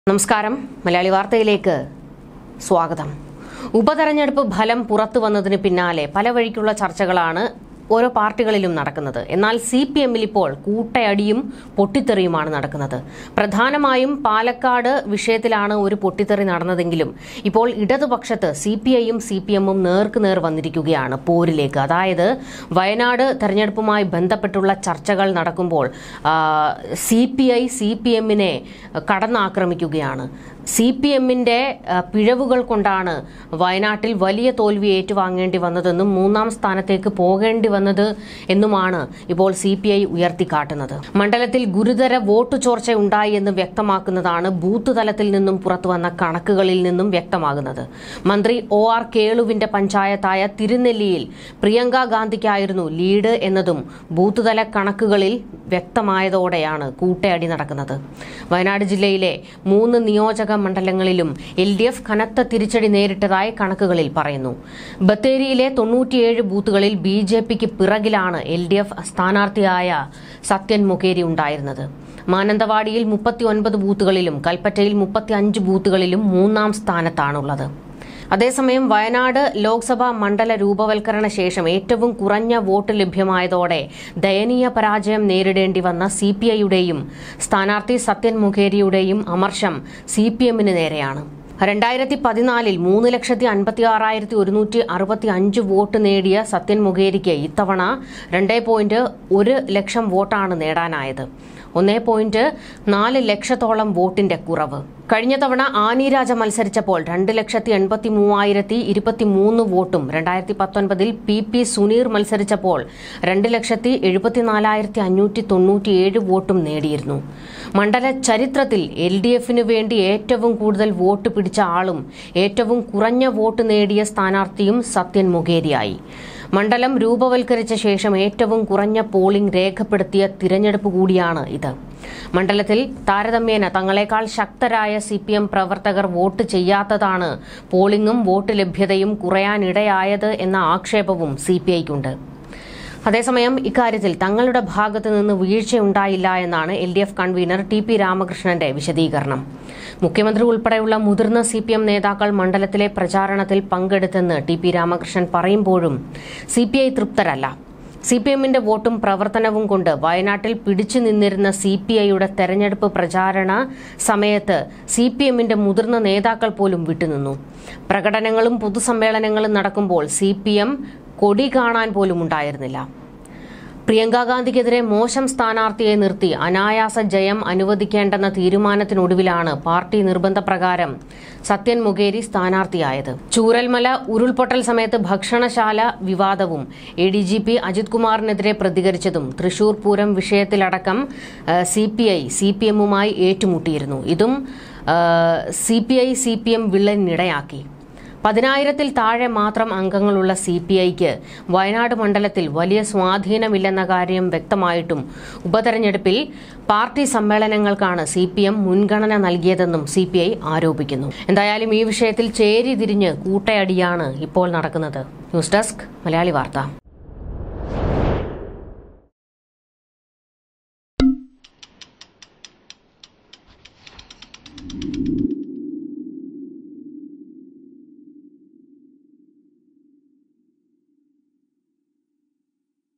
നമസ്കാരം മലയാളി വാർത്തയിലേക്ക് സ്വാഗതം ഉപതെരഞ്ഞെടുപ്പ് ഫലം പുറത്തു വന്നതിന് പിന്നാലെ പല വഴിക്കുള്ള ചർച്ചകളാണ് ഓരോ പാർട്ടികളിലും നടക്കുന്നത് എന്നാൽ സി പി എമ്മിൽ ഇപ്പോൾ കൂട്ടയടിയും പൊട്ടിത്തെറിയുമാണ് നടക്കുന്നത് പ്രധാനമായും പാലക്കാട് വിഷയത്തിലാണ് ഒരു പൊട്ടിത്തെറി നടന്നതെങ്കിലും ഇപ്പോൾ ഇടതുപക്ഷത്ത് സി പി ഐയും സി പി എമ്മും നേർക്കുനേർ വന്നിരിക്കുകയാണ് പോരിലേക്ക് അതായത് വയനാട് തെരഞ്ഞെടുപ്പുമായി ബന്ധപ്പെട്ടുള്ള ചർച്ചകൾ നടക്കുമ്പോൾ C P I C P എമ്മിനെ കടന്നാക്രമിക്കുകയാണ് സി പി എമ്മിന്റെ പിഴവുകൾ കൊണ്ടാണ് വയനാട്ടിൽ വലിയ തോൽവി ഏറ്റുവാങ്ങേണ്ടി വന്നതെന്നും മൂന്നാം സ്ഥാനത്തേക്ക് പോകേണ്ടി വന്നത് എന്നുമാണ് ഇപ്പോൾ സി പി ഐ ഉയർത്തിക്കാട്ടുന്നത് മണ്ഡലത്തിൽ ഗുരുതര വോട്ട് ചോർച്ച ഉണ്ടായി എന്ന് വ്യക്തമാക്കുന്നതാണ് ബൂത്ത് തലത്തിൽ നിന്നും പുറത്തുവന്ന കണക്കുകളിൽ നിന്നും വ്യക്തമാകുന്നത് മന്ത്രി ഒ ആർ കേളുവിന്റെ പഞ്ചായത്തായ തിരുനെല്ലിയിൽ പ്രിയങ്ക ഗാന്ധിക്കായിരുന്നു ലീഡ് എന്നതും ബൂത്ത് തല കണക്കുകളിൽ വ്യക്തമായതോടെയാണ് കൂട്ടയടി നടക്കുന്നത് വയനാട് ജില്ലയിലെ മൂന്ന് നിയോജക മണ്ഡലങ്ങളിലും എൽ ഡി എഫ് കനത്ത തിരിച്ചടി നേരിട്ടതായി കണക്കുകളിൽ പറയുന്നു ബത്തേരിയിലെ തൊണ്ണൂറ്റിയേഴ് ബൂത്തുകളിൽ ബി ജെ പിക്ക് പിറകിലാണ് എൽ ഡി എഫ് സ്ഥാനാർത്ഥിയായ സത്യൻ മുഖേരി ഉണ്ടായിരുന്നത് മാനന്തവാടിയിൽ മുപ്പത്തിയൊൻപത് ബൂത്തുകളിലും കൽപ്പറ്റയിൽ മുപ്പത്തിയഞ്ച് ബൂത്തുകളിലും മൂന്നാം സ്ഥാനത്താണുള്ളത് അതേസമയം വയനാട് ലോക്സഭാ മണ്ഡല രൂപവൽക്കരണ ശേഷം ഏറ്റവും കുറഞ്ഞ വോട്ട് ലഭ്യമായതോടെ ദയനീയ പരാജയം നേരിടേണ്ടി വന്ന സി പി ഐയുടെയും സ്ഥാനാർത്ഥി സത്യൻ മുഖേരിയുടെയും അമർഷം സി പി എമ്മിന് നേരെയാണ് രണ്ടായിരത്തി പതിനാലിൽ മൂന്ന് ലക്ഷത്തി അൻപത്തി ആറായിരത്തി ഒരുന്നൂറ്റി അറുപത്തി അഞ്ച് വോട്ട് നേടിയ സത്യൻ മുഖേരിക്ക് ഇത്തവണ രണ്ടേ പോയിന്റ് ഒരു ലക്ഷം വോട്ടാണ് നേടാനായത് ഒന്നേ പോയിന്റ് നാല് ലക്ഷത്തോളം വോട്ടിന്റെ കുറവ് കഴിഞ്ഞ തവണ ആനി രാജ മത്സരിച്ചപ്പോൾ രണ്ട് ലക്ഷത്തി എൺപത്തി മൂവായിരത്തി ഇരുപത്തി മൂന്ന് വോട്ടും രണ്ടായിരത്തി പത്തൊൻപതിൽ പി പി സുനീർ മത്സരിച്ചപ്പോൾ രണ്ട് ലക്ഷത്തി എഴുപത്തിനാലായിരത്തി അഞ്ഞൂറ്റി തൊണ്ണൂറ്റിയേഴ് വോട്ടും നേടിയിരുന്നു മണ്ഡല ചരിത്രത്തിൽ എൽ ഡി എഫിനു വേണ്ടി ഏറ്റവും കൂടുതൽ വോട്ട് പിടിച്ച ആളും ഏറ്റവും കുറഞ്ഞ വോട്ട് നേടിയ സ്ഥാനാർത്ഥിയും സത്യൻ മുഖേരിയായി മണ്ഡലം രൂപവൽക്കരിച്ച ശേഷം ഏറ്റവും കുറഞ്ഞ പോളിംഗ് രേഖപ്പെടുത്തിയ തിരഞ്ഞെടുപ്പ് കൂടിയാണ് ഇത് മണ്ഡലത്തിൽ താരതമ്യേന തങ്ങളെക്കാൾ ശക്തരായ സി പി എം പ്രവർത്തകർ വോട്ട് ചെയ്യാത്തതാണ് പോളിംഗും വോട്ട് ലഭ്യതയും കുറയാനിടയായത് എന്ന ആക്ഷേപവും സി പി ഐക്കുണ്ട് അതേസമയം ഇക്കാര്യത്തിൽ തങ്ങളുടെ ഭാഗത്തു നിന്ന് വീഴ്ചയുണ്ടായില്ല എന്നാണ് L D F convenor T P രാമകൃഷ്ണന്റെ വിശദീകരണം മുഖ്യമന്ത്രി ഉൾപ്പെടെയുള്ള മുതിർന്ന സി പി എം നേതാക്കൾ മണ്ഡലത്തിലെ പ്രചാരണത്തിൽ പങ്കെടുത്തെന്ന് ടി പി രാമകൃഷ്ണൻ പറയുമ്പോഴും സി പി ഐ തൃപ്തരല്ല സി പി എമ്മിന്റെ വോട്ടും പ്രവർത്തനവും കൊണ്ട് വയനാട്ടിൽ പിടിച്ചു നിന്നിരുന്ന സി പി ഐയുടെ തെരഞ്ഞെടുപ്പ് പ്രചാരണ സമയത്ത് സി പി എമ്മിന്റെ മുതിർന്ന നേതാക്കൾ പോലും വിട്ടുനിന്നു പ്രകടനങ്ങളും പൊതുസമ്മേളനങ്ങളും നടക്കുമ്പോൾ സി പി എം കൊടി കാണാൻ പോലും ഉണ്ടായിരുന്നില്ല പ്രിയങ്ക ഗാന്ധിക്കെതിരെ മോശം സ്ഥാനാർത്ഥിയെ നിർത്തി അനായാസ ജയം അനുവദിക്കേണ്ടെന്ന തീരുമാനത്തിനൊടുവിലാണ് പാർട്ടി നിർബന്ധപ്രകാരം സത്യൻ മുഖേരി സ്ഥാനാർത്ഥിയായത് ചൂരൽമല ഉരുൾപൊട്ടൽ സമയത്ത് ഭക്ഷണശാല വിവാദവും A D G P Ajith കുമാറിനെതിരെ പ്രതികരിച്ചതും തൃശൂർ പൂരം വിഷയത്തിലടക്കം C P I C P എമ്മുമായി ഏറ്റുമുട്ടിയിരുന്നു ഇതും C P I C P M വിള്ളലിനിടയാക്കി പതിനായിരത്തിൽ താഴെ മാത്രം അംഗങ്ങളുള്ള സി പി ഐക്ക് വയനാട് മണ്ഡലത്തിൽ വലിയ സ്വാധീനമില്ലെന്ന കാര്യം വ്യക്തമായിട്ടും ഉപതെരഞ്ഞെടുപ്പിൽ പാർട്ടി സമ്മേളനങ്ങൾക്കാണ് സി പി എം മുൻഗണന നൽകിയതെന്നും സി പി ഐ ആരോപിക്കുന്നു എന്തായാലും ഈ വിഷയത്തിൽ ചേരി തിരിഞ്ഞ് കൂട്ടയടിയാണ് ഇപ്പോൾ നടക്കുന്നത് ന്യൂസ് ഡെസ്ക് മലയാളി വാർത്ത